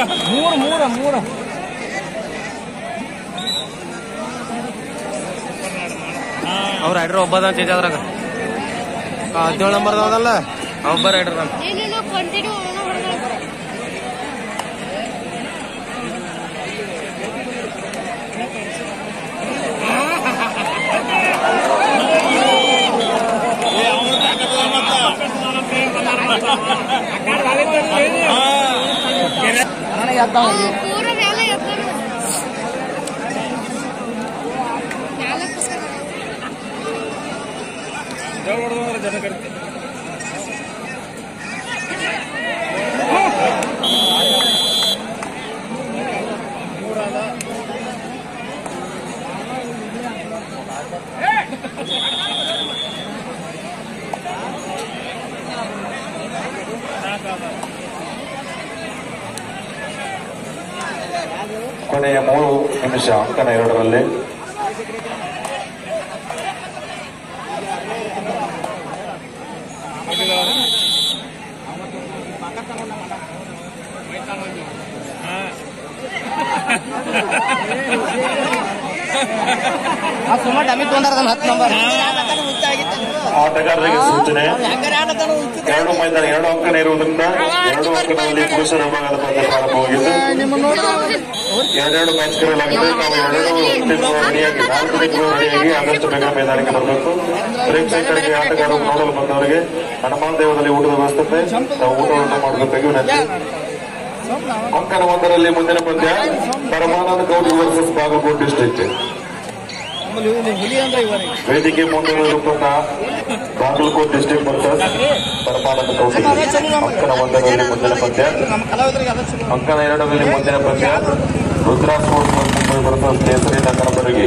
ಮೂರು ಮೂರ ಮೂರ ಅವ್ರ ರೈಡರ್ ಒಬ್ಬದ ಚೇಂಜ್ ಆದ್ರಾಗ ಹದಿನೇಳು ನಂಬರ್ ಅದಾವಲ್ಲ ಒಬ್ಬ ರೈಡರ್ ಅದಾನ ಏನೇನೋ ಕಂಟಿನ್ಯೂ ಹೊಡೆದ ಪೂರ ಮೇಲೆ ಎತ್ತಾನ ಮ್ಯಾಲೆ ಕೂತ್ಕೊಂಡ. ಜನ ಕರಿತೆ ಕೊನೆಯ ಮೂರು ನಿಮಿಷ ಅಂಕನ ಎರಡರಲ್ಲಿ ಸುಮ್ಮ ಡಮ್ಮಿ ತೊಂದಾರ ಹತ್ತು ನಂಬರ್ ಆಟಗಾರರಿಗೆ ಸೂಚನೆ ಎರಡು ಮೈದಾನ ಎರಡು ಅಂಕನ ಇರುವುದರಿಂದ ಎರಡು ಅಂಕದಲ್ಲಿ ಪುರುಷರ ವಿಭಾಗದ ಪಂದ್ಯ ಪ್ರಾರಂಭವಾಗಿದ್ದು ಎರಡೆರಡು ಮ್ಯಾಚ್ ಕರೆಯಲಾಗಿದೆ ನಾವು ಎರಡೆರಡು ತಿಂಗಳು ರೆಡಿಯಾಗಿ ನಾಲ್ಕು ತಿಂಗಳು ರೆಡಿಯಾಗಿ ಆದಷ್ಟು ಬೇಗ ಮೈದಾನಕ್ಕೆ ಬರಬೇಕು ಪ್ರೇಕ್ಷಕರಿಗೆ ಆಟಗಾರರು ನೋಡಲು ಬಂದವರಿಗೆ ಹನುಮಾನ್ ದೇವದಲ್ಲಿ ಊಟದ ವ್ಯವಸ್ಥೆ ನಾವು ಊಟವನ್ನು ಮಾಡಬೇಕಾಗಿ ವಿನಂತಿ ಅಂಕನ ಒಂದರಲ್ಲಿ ಮುಂದಿನ ಪಂದ್ಯ ಪರಮಾನಂದ ಗೌಡ್ ವರ್ಸಸ್ ಬಾಗಲಕೋಟ್ ಡಿಸ್ಟ್ರಿಕ್ಟ್ ಹುಲಿ ಅಂದ್ರೆ ಇವರೇ ವೇದಿಕೆ ಮುಂದಿರುವಂತ ಬಾಗಲಕೋಟ್ ಡಿಸ್ಟ್ರಿಕ್ಟ್ ವರ್ಸಸ್ ಪರಮಾನಂದ ಗೌಡ್ ಅಂಕನ ಒಂದರಲ್ಲಿ ಮುಂದಿನ ಪಂದ್ಯ ನಮ್ಮ ಕಲಾವಿದರಿಗೆ ಅದ ಚಲೋ ಅಂಕನ ಎರಡರಲ್ಲಿ ಮುಂದಿನ ಪಂದ್ಯ ರುದ್ರಾ ಸ್ಪೋರ್ಟ್ಸ್ ಮುಂಬೈ ವರ್ಸಸ್ ಕೇಸರಿ ನಗರಬರಿಗೆ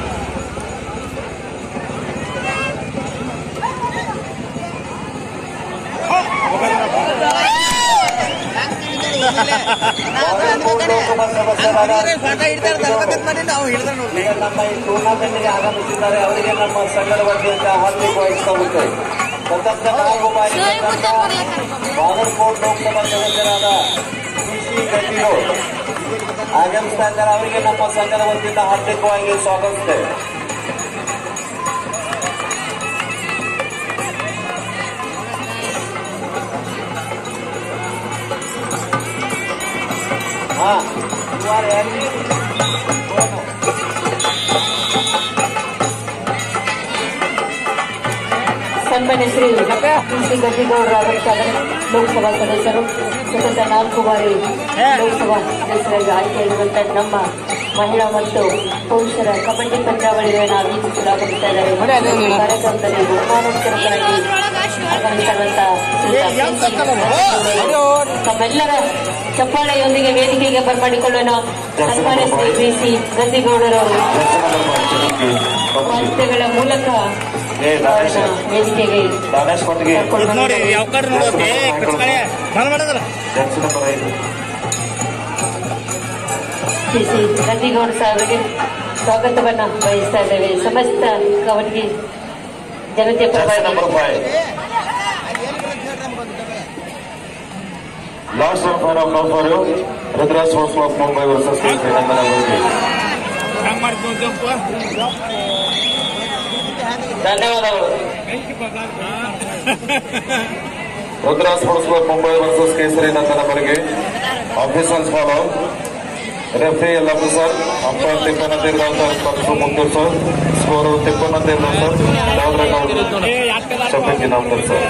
ನಮ್ಮ ಈ ಟೂರ್ನಮೆಂಟ್ಗೆ ಆಗಮಿಸಿದ್ದಾರೆ ಅವರಿಗೆ ನಮ್ಮ ಸಂಘದ ವತಿಯಿಂದ ಹಾರ್ದಿಕವಾಗಿ ಸ್ವಾಗತ ಪ್ರತಾಪ್ ನಾಲ್ಕು ಬಾರಿ ಸೋಯ್ ಮುದ್ದೆ ಬರ್ಲಕ್ಕ ಬಾಗಲಕೋಟ್ ಲೋಕಸಭಾ ಸದಸ್ಯರಾದ ಸಿ ಗಟ್ಟಿರೋಡ್ ಆಗಮಿಸ್ತಾ ಇದ್ದಾರೆ ಅವರಿಗೆ ನಮ್ಮ ಸಂಘದ ವತಿಯಿಂದ ಹಾರ್ದಿಕವಾಗಿ ಸ್ವಾಗತಿಸ್ತೇವೆ ಹಾ you are ready? ಸನ್ಮಾನ್ಯ ಶ್ರೀ ಸಿ ಗದ್ದಿಗೌಡರ ಆಗಮಿಸಿದ ಲೋಕಸಭಾ ಸದಸ್ಯರು ಸತತ ನಾಲ್ಕು ಬಾರಿ ಲೋಕಸಭಾ ಸದಸ್ಯರಾಗಿ ಆಯ್ಕೆಯಾಗಿರುವಂತಹ ನಮ್ಮ ಮಹಿಳಾ ಮತ್ತು ಪುರುಷರ ಕಬಡ್ಡಿ ಪಂದ್ಯಾವಳಿಗಳನ್ನು ವೀಕ್ಷಿಸಲು ಆಗಮಿಸ್ತಾ ಇದ್ದಾರೆ ಈ ಕಾರ್ಯಕ್ರಮದಲ್ಲಿ ಬಹುಮಾನೋತ್ತರವಾಗಿ ಆಗಮಿಸಿರುವಂತಹ ತಮ್ಮೆಲ್ಲರ ಚಪ್ಪಾಳೆಯೊಂದಿಗೆ ವೇದಿಕೆಗೆ ಬರಮಾಡಿಕೊಳ್ಳೋಣ ಸನ್ಮಾನ್ಯ ಶ್ರೀ ಬಿ ಸಿ ಗದ್ದಿಗೌಡರವರು ವಾದ್ಯಗಳ ಮೂಲಕ ಏ ದಾನೇಶ್ ವೇದಿಕೆಗೆ ದಾನೇಶ್ ಕೊಟ್ಟಿಗೆ ಕರ್ಕೊಂಡು ನೋಡಿ ಯಾವ ಕಡೆ ನೋಡೋಕೆ ಕಡೆ ಬಂದ್ ಮಾಡಿದ್ರ ಜರ್ಸಿ ನಂಬರ್ ಐದು ಶ್ರೀ ಶ್ರೀ ಗದ್ದಿಗೌಡ ಸಾಹೇಬರಿಗೆ ಸ್ವಾಗತವನ್ನ ಬಯಸ್ತಾ ಇದ್ದೇವೆ ಸಮಸ್ತ ಕವಟಿಗೆ ಜನತೆಯ ಜರ್ಸಿ ಪರವಾಗಿ ನಂಬರ್ ಫೈವ್ ಲಾಸ್ಟ್ ರನ್ ಫೈರ್ ಆಫ್ ನೋ for you Rudra sports club Mumbai versus Kesari ನಗರಬರಿಗೆ ಹಂಗ್ ಮಾಡ್ತೀವಿ ಜಂಪ್ ಧನ್ಯವಾದಗಳು Rudra sports club Mumbai versus Kesari ನಂದನವರೆಗೆ ಆಫೀಸರ್ಸ್ ಫಾಲೋ ರೆಫ್ರಿ ಎಲ್ಲ ಸರ್ ಅಂಪೈರ್ ತಿಪ್ಪನ ತೀರ್ಥ ಸ್ಪರ್ಶು ಮುಂದೂರು sir score Tippana Teertha sir ದಾವರ ಚಪ್ಪಂಗಿ ನಾಮದರ್ ಸರ್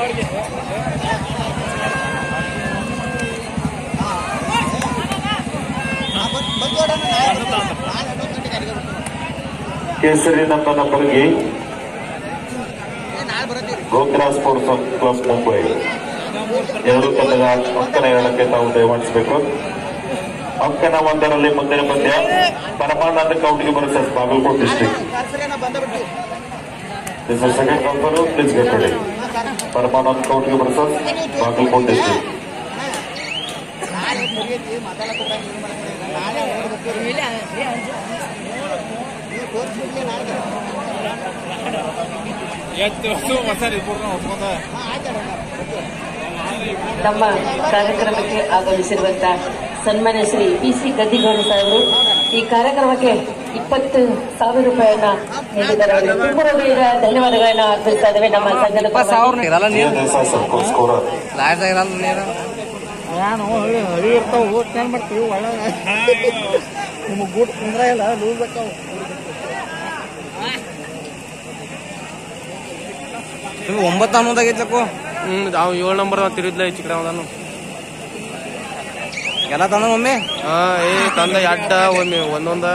ಕೇಸರಿ ನಂದನವರೆಗೆ ಗೋಕುಲ ಸ್ಪೋರ್ಟ್ಸ್ ಕ್ಲಬ್ ಮುಂಬೈ ಎರಡು ತಂಡದ ಅಂಕನ ಏಳಕ್ಕೆ ತಾವು ದಯಮಾಡಿಸಬೇಕು ಅಂಕನ ಒಂದರಲ್ಲಿ ಮುಂದಿನ ಪಂದ್ಯ ಪರಮಾನಂದ ಕೌಟಿಗೆ versus Bagalkot district this is second call for please get ready Paramananda ಕೌಟಿಗೆ ವರ್ಸಸ್ ಬಾಗಲಕೋಟ್ ಡಿಸ್ಟ್ರಿಕ್ಟ್ ಎಷ್ಟು ಹೊಸ ರಿಪೋರ್ಟ್ ಹೊಸ್ಕೊಂಡ ನಮ್ಮ ಕಾರ್ಯಕ್ರಮಕ್ಕೆ ಆಗಮಿಸಿರುವಂತಹ ಸನ್ಮಾನ್ಯ ಶ್ರೀ ಪಿ ಸಿ ಗದ್ದಿಗೌಡ ಸಾಹೇಬರು ಈ ಕಾರ್ಯಕ್ರಮಕ್ಕೆ ಇಪ್ಪತ್ತು ಸಾವಿರ ರೂಪಾಯಿಯನ್ನ ನೀಡಿದ್ದಾರೆ ಅವರಿಗೆ ತುಂಬ ಹೃದಯದ ಧನ್ಯವಾದಗಳನ್ನ ಅರ್ಪಿಸ್ತಾ ಇದ್ದೇವೆ ನಮ್ಮ ಸಂಘದ ಪರವಾಗಿ. ಜಯ ದೇಸಾಯಿ ಸರ್ಕಲ್ ಸ್ಕೋರರ್ ನಾನು ಹಳಿ ಹಳಿ ಇರ್ತಾವ ಓಟ್ ಏನ್ ಮಾಡ್ತೀವಿ ಒಳಗ ನಿಮಗೆ ಗೂಟ್ ಕುಂದ್ರ ಇಲ್ಲ ಲೂಸ್ ಅಕ್ಕಾವ ಒಂಬತ್ತು ಅನ್ನೋದಾಗೈತಕ್ಕೋ ಹ್ಮ್ ಅವ್ ಏಳು ನಂಬರ್ ತಿರುದ್ಲ ಹೆಚ್ಚು ಕಡೆ ಅವನು ಎಲ್ಲ ತಂದ ಒಮ್ಮೆ ಹಾ ಏ ತಂದ ಅಡ್ಡ ಒಮ್ಮೆ ಒಂದೊಂದ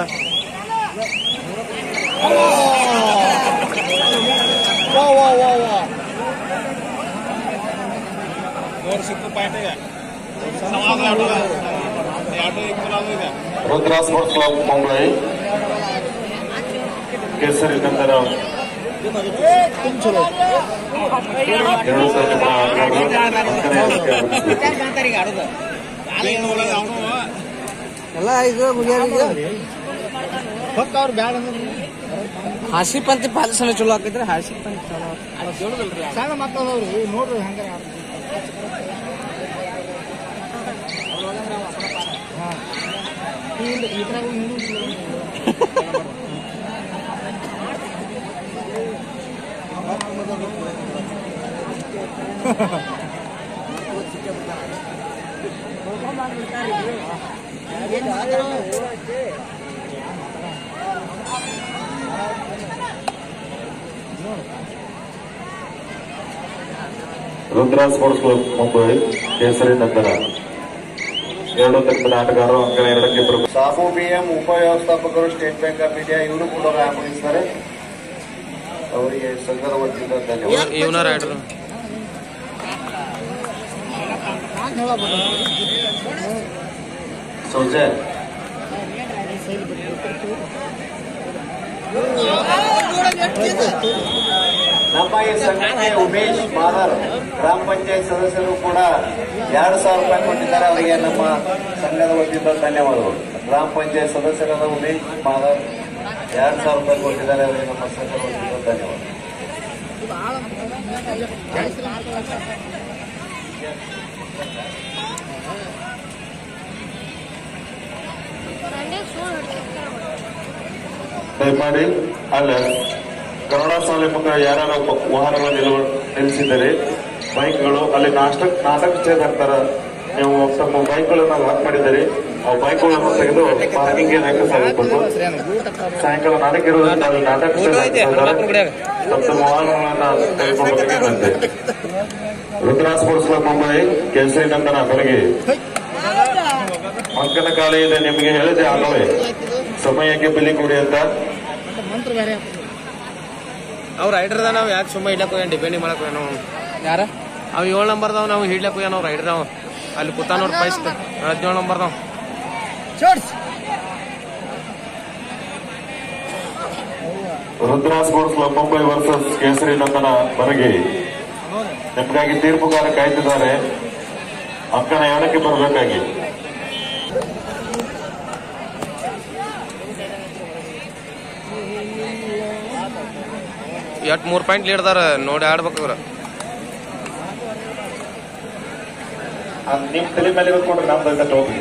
ವಾ ವಾ ವಾ ವಾ ಮೂರು ಸಿಕ್ಕು ಪಾಯಿಂಟ್ ಇದೆ ಸಮಾಜ ಆಟೋ ಆಟೋ ಇಕ್ಕಲಾಗ ಇದೆ ರುದ್ರ ಸ್ಪೋರ್ಟ್ಸ್ ಕ್ಲಬ್ ಮುಂಬೈ ಕೇಸರಿ ನಂತರ ಎರಡು ಸಾವಿರದ ಹದಿನಾರು ಎಲ್ಲ ಇದು ಹೊಕ್ಕ ಅವ್ರು ಬ್ಯಾಡ ಅಂದ್ರೆ ಹಾಸಿ ಪಂತಿ ಪಾಲಿಸನ ಚಲೋ ಆಕೈತ್ರಿ ಹಾಸಿ ಪಂತಿ ಚಲೋ ಸಣ್ಣ ಮಕ್ಕಳವ್ರಿ ನೋಡ್ರಿ ಹಂಗಾರೆ ರುದ್ರ ಸ್ಪೋರ್ಟ್ಸ್ ಕ್ಲಬ್ ಮುಂಬೈ ಕೇಸರಿ ನಂತರ ಎರಡು ತಂಡದ ಆಟಗಾರರು ಅಂಕಣ ಎರಡಕ್ಕೆ ಬರಬೇಕು ಸಾಬು ಬಿಎಂ ಉಪವ್ಯವಸ್ಥಾಪಕರು ಸ್ಟೇಟ್ ಬ್ಯಾಂಕ್ ಆಫ್ ಇಂಡಿಯಾ ಇವರು ಕೂಡ ಆಗಮಿಸ್ತಾರೆ ಅವರಿಗೆ ಸಂಘದ ವತಿಯಿಂದ ಧನ್ಯವಾದ ಇವನ ರೈಡ್ರು ಸೌಜೆ ನಮ್ಮ ಈ ಸಂಘಕ್ಕೆ ಉಮೇಶ್ ಮಾದರ್ ಗ್ರಾಮ ಪಂಚಾಯತ್ ಸದಸ್ಯರು ಕೂಡ ಎರಡು ಸಾವಿರ ರೂಪಾಯಿ ಕೊಟ್ಟಿದ್ದಾರೆ ಅವರಿಗೆ ನಮ್ಮ ಸಂಘದ ವತಿಯಿಂದ ಧನ್ಯವಾದಗಳು ಗ್ರಾಮ ಪಂಚಾಯತ್ ಸದಸ್ಯರಾದ ಉಮೇಶ್ ಮಾದರ್ ಎರಡು ಸಾವಿರ ರೂಪಾಯಿ ಕೊಟ್ಟಿದ್ದಾರೆ ಅವರಿಗೆ ನಮ್ಮ ಸಂಘದ ವತಿಯಿಂದ ಧನ್ಯವಾದ ಸಂಡೆ ಶೋ ಹಿಡ್ತಿರ್ತಾರೆ ದಯಮಾಡಿ ಅಲ್ಲ ಕನ್ನಡ ಶಾಲೆ ಮುಂದೆ ಯಾರ್ಯಾರ ವಾಹನಗಳು ನಿಲ್ವ ನಿಲ್ಲಿಸಿದರೆ ಬೈಕ್ಗಳು ಅಲ್ಲಿ ನಾಟಕ ನಾಟಕ ಸ್ಟೇಜ್ ಹಾಕ್ತಾರ ನೀವು ತಮ್ಮ ಬೈಕ್ಗಳನ್ನ ಲಾಕ್ ಮಾಡಿದರೆ ಆ ಬೈಕ್ಗಳನ್ನು ತೆಗೆದು ಪಾರ್ಕಿಂಗ್ ಹಾಕಿಸಬೇಕು ಸಾಯಂಕಾಲ ನಾಟಕ ಇರೋದ್ರಿಂದ ಅಲ್ಲಿ ನಾಟಕ ಸ್ಟೇಜ್ ಹಾಕಿದ್ದಾರೆ ತಮ್ಮ ತಮ್ಮ ವಾಹನಗಳನ್ನ ತೆಗೆದುಕೊಳ್ಳಬೇಕಂತೆ ರುದ್ರಾ ಸ್ಪೋರ್ಟ್ಸ್ ಕ್ಲಬ್ ಮುಂಬೈ ಕೇಸರಿ ನಂದನ ಬೆಳಗ್ಗೆ ಅಂಕನ ಕಾಲ ಇದೆ ನಿಮಗೆ ಹೇಳಿದೆ ಆಗಲೇ ಸಮಯಕ್ಕೆ ಬೆಲೆ ಕೊಡಿ ಅಂತ ಮಂತ್ರ ಬೇರೆ ಅವ್ರ ರೈಡರ್ದ ನಾವು ಯಾಕೆ ಸುಮ್ಮ ಹಿಡ್ಲಕ್ ಹೋಗ್ಯಾನ ಡಿಪೆಂಡಿಂಗ್ ಮಾಡಕ್ ಹೋಗ್ಯಾನ ನಾವು ಯಾರ ಅವ್ ಏಳು ನಂಬರ್ದವ್ ನಾವು ಹಿಡ್ಲಕ್ ಹೋಗ್ಯಾನ ಅವ್ರ ರೈಡರ್ ಅವ ಅಲ್ಲಿ ಕೂತ ನೋಡ್ ಪೈಸ್ ಹದಿನೇಳು ನಂಬರ್ದವ್ Rudra sports club Mumbai versus Kesari Nandana ಬರಗಿ ನಿಮಗಾಗಿ ತೀರ್ಪುಗಾರ ಕಾಯ್ತಿದ್ದಾರೆ ಅಂಕಣ ಎರಡಕ್ಕೆ ಬರಬೇಕಾಗಿ ಎಟ್ ಮೂರ್ ಪಾಯಿಂಟ್ ಲೀಡ್ದಾರ ನೋಡಿ ಆಡ್ಬೇಕವ್ರ ಅದ್ ನಿಮ್ ತಲೆ ಮೇಲೆ ಇಟ್ಕೊಂಡ್ರೆ ನಮ್ದು ಹೋಗಿ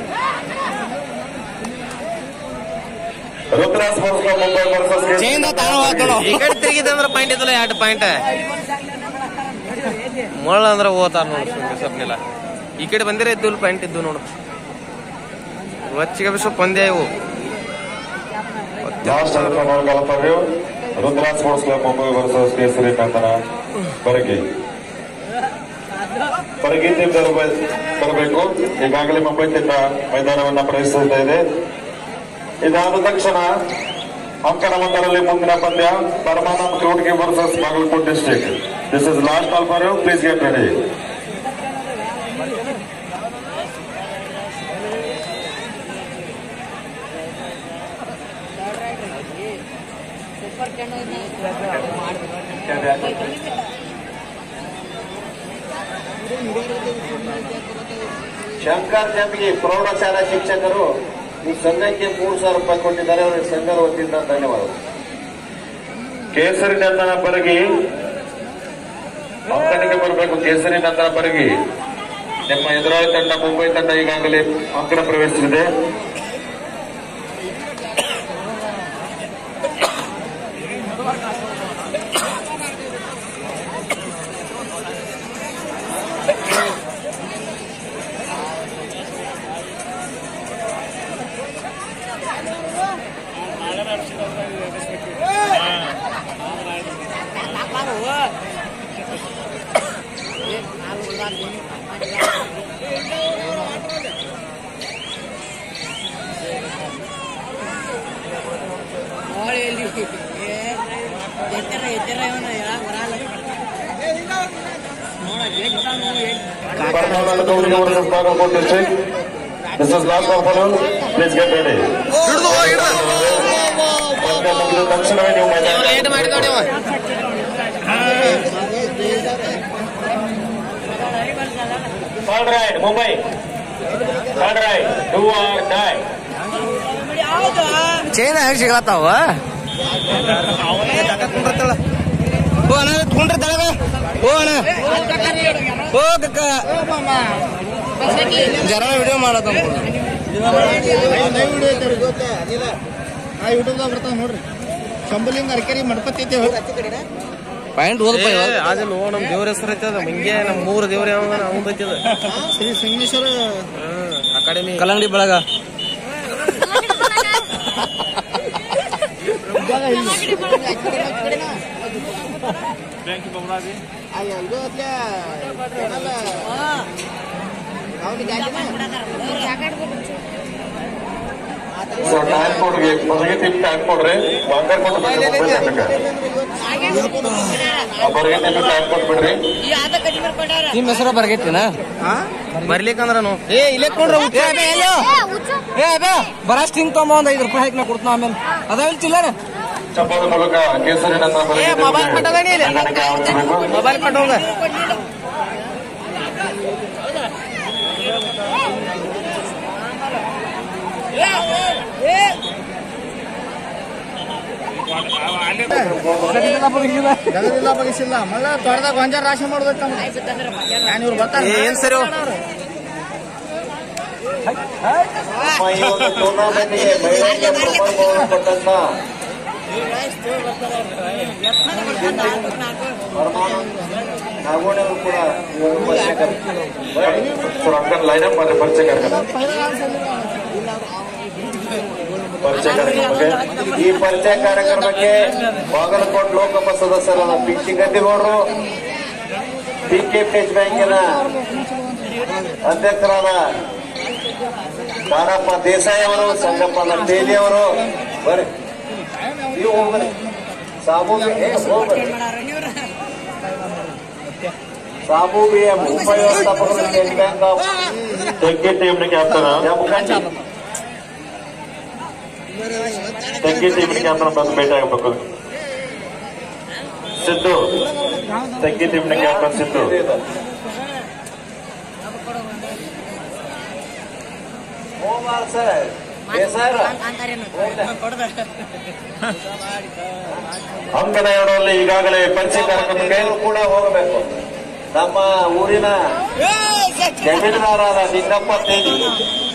Rudra sports club Mumbai versus ಈ ಕಡೆ ತಿರುಗಿದೆ ಅಂದ್ರೆ ಪಾಯಿಂಟ್ ಇದ್ದಲ್ಲ ಎರಡು ಪಾಯಿಂಟ್ ಮೊಳ್ಳ ಅಂದ್ರೆ ಓತಾರ ನೋಡು ಬಿಸಪ್ನಿಲ್ಲ ಈ ಕಡೆ ಬಂದಿರ ಇದ್ದು ಪಾಯಿಂಟ್ ಇದ್ದು ನೋಡು ವಚ್ಚಿಗೆ ಬಿಸಪ್ ಒಂದೇ ಇವು ಲಾಸ್ಟ್ ಕಲಪವ್ರು Rudra sports club Mumbai versus Kesari Nandana ಬರಗಿ ಬರಗಿ team ಬರಬೇಕು ಈಗಾಗಲೇ ಮುಂಬೈ ತಂಡ ಮೈದಾನವನ್ನ ಪ್ರವೇಶಿಸ್ತಾ ಇದೆ ಇದಾದ ತಕ್ಷಣ ಅಂಕಣ ಒಂದರಲ್ಲಿ ಮುಂದಿನ ಪಂದ್ಯ ಪರಮಾನಂದ್ ಕ್ರೌಡ್ಗೆ versus Bagalkot district this is last call for you please get ready Shankar ಜಂಬಿಗೆ ಪ್ರೌಢಶಾಲಾ ಶಿಕ್ಷಕರು ಈ ಸಂಘಕ್ಕೆ ಮೂರು ಸಾವಿರ ರೂಪಾಯಿ ಕೊಟ್ಟಿದ್ದಾರೆ ಅವರಿಗೆ ಸಂಘದ ವತಿಯಿಂದ ಧನ್ಯವಾದಗಳು ಕೇಸರಿ ನಂದನ ಬರಗಿ ಅಂಕಣಿಗೆ ಬರಬೇಕು ಕೇಸರಿ ನಂದನ ಬರಗಿ ನಿಮ್ಮ ಎದುರಾಳಿ ತಂಡ ಮುಂಬೈ ತಂಡ ಈಗಾಗಲೇ ಅಂಕಣ ಪ್ರವೇಶಿಸಿದೆ Parnala Gauri versus Bhagalpur district. This is last of balloon. Please get ready. ಪಂದ್ಯ ಮುಗಿದ ತಕ್ಷಣವೇ ನೀವು ಮೈದಾನ ಲೇಟ್ ಮಾಡಿ ನೋಡಿ ಅವ. Third ride, Mumbai. Third ride, do or die. ಚೈನ ಹೆಂಗ್ ಸಿಗತ್ತಾವ ಓ ಅಣ್ಣ ಕುಂಡ್ರಿ ತಳಗ ಓ ಅಣ್ಣ ಓ ಕಕ್ಕ ಜರ ವಿಡಿಯೋ ಮಾಡತ್ತ ಆ ಯೂಟ್ಯೂಬ್ದಾಗ ಬರ್ತಾವ ನೋಡ್ರಿ ಶಂಭುಲಿಂಗ ಅರಕೆರಿ ಮಡಪತಿ ಐತೆ ಪಾಯಿಂಟ್ ಓದಪ್ಪ ಅದಲ್ಲ ಓ ನಮ್ ದೇವ್ರ ಹೆಸರು ಐತದ ಹಿಂಗೆ ನಮ್ ಮೂರು ದೇವ್ರ ಯಾವ ಅವ್ನ ಐತದ ಶ್ರೀ ಸಿಂಗೇಶ್ವರ ಅಕಾಡೆಮಿ ಕಲ್ಲಂಗಡಿ ಬೆಳಗ ಇದು ಅತ್ಲೆ ಏನಲ್ಲ ಅವ್ನಿಗೆ ಸೊ ಟ್ಯಾಂಕ್ ಕೊಡ್ರಿ ಹೊರಗೆ ತಿಪ್ಪಿ ಟ್ಯಾಂಕ್ ಕೊಡ್ರಿ ಬಂಗಾರ ಕೊಟ್ಟು ಮುಂಬೈ ತಂಡಕ್ಕೆ ಹೊರಗೆ ತಿಪ್ಪಿ ಟ್ಯಾಂಕ್ ಕೊಟ್ಬಿಡ್ರಿ ನಿಮ್ ಹೆಸರು ಬರ್ಗೈತಿನ ಬರ್ಲಿಕ್ಕಂದ್ರ ಏ ಇಲ್ಲೇ ಕೊಡ್ರಿ ಏ ಅಬೆ ಎಲ್ಲೋ ಏ ಅಬೆ ಬರಸ್ಟ್ ಹಿಂಗ್ ತೊಂಬ ಒಂದ್ ಐದು ರೂಪಾಯಿ ಹಾಕಿ ನಾ ಕೊಡ್ತಾನ ಆಮೇಲೆ ಅದಾವಿಲ್ ಚಿಲ್ಲರ ಚಪ್ಪದ ಮೂಲಕ ಕೇಸರಿ ನನ್ನ ಏ ಮೊಬೈಲ್ ಕಟ್ಟೋಗಣಿ ಇಲ್ಲಿ ಮೊಬೈಲ್ ಕಟ್ಟೋಗ ಗದಗಿಲ್ಲ ಬಗಿಸಿಲ್ಲ ಮಲ್ಲ ತೊಡೆದಾಗ ಗೊಂಜಾರ ರಾಶಿ ಮಾಡ್ಬೇಕು ನಾನು ಇವ್ರು ಬರ್ತಾರೆ ಏನ್ ಸರಿ ನಮ್ಮ ಈ ಒಂದು ಟೂರ್ನಮೆಂಟ್ಗೆ ಮಹಿಳೆಯರಿಗೆ ಪ್ರಥಮವನ್ನು ಕೊಟ್ಟಂತ ನಾಗೋಣಿ ಅವರು ಕೂಡ ಇವರು ಪರಿಚಯ ಸೊ ಅಂಕಲ್ ಲೈನ್ ಅಪ್ ಮಾಡ್ರಿ ಪರಿಚಯ ಕಾರ್ಯಕ್ರಮ ಪರಿಚಯ ಕಾರ್ಯಕ್ರಮಕ್ಕೆ ಈ ಪರಿಚಯ ಕಾರ್ಯಕ್ರಮಕ್ಕೆ ಬಾಗಲಕೋಟ್ ಲೋಕಸಭಾ ಸದಸ್ಯರಾದ ಪಿ ಸಿ ಗದ್ದಿಗೌಡರು ಪಿಕೆಪಿಎಚ್ ಬ್ಯಾಂಕಿನ ಅಧ್ಯಕ್ಷರಾದ ದಾರಪ್ಪ ದೇಸಾಯಿ ಅವರು ಸಂಗಪ್ಪ ನಟ್ಟೇಲಿ ಅವರು ಬರ್ರಿ ನೀವು ಹೋಗ್ಬರ್ರಿ ಸಾಬು ಏ, ಹೋಗ್ಬರ್ರಿ ಸಾಬು ಬಿ ಎಂ ಉಪವ್ಯವಸ್ಥಾಪಕರು ಸ್ಟೇಟ್ ಬ್ಯಾಂಕ್ ಆಫ್ ತೆಗ್ಗಿ ಟೀಮ್ನ ಕ್ಯಾಪ್ಟನ್ ಜಮಖಂಡಿ ತೆಗ್ಗಿ ಟೀಮ್ನ ಕ್ಯಾಪ್ಟನ್ ಬಂದು ಭೇಟಿ ಆಗಬೇಕು ಸಿದ್ದು ತೆಗ್ಗಿ ಟೀಮ್ನ ಕ್ಯಾಪ್ಟನ್ ಸಿದ್ದು ಹೋಗ್ಬಾರ ಸರ್ ದೇಸಾಯರ ಅಂಕಣ ಎರಡರಲ್ಲಿ ಈಗಾಗಲೇ ಪರಿಚಯ ಕಾರ್ಯಕ್ರಮಕ್ಕೆ ಎಲ್ಲರೂ ಕೂಡ ಹೋಗಬೇಕು ನಮ್ಮ ಊರಿನ ಜಮೀನುದಾರರಾದ ನಿಂಗಪ್ಪ ತೇಲಿ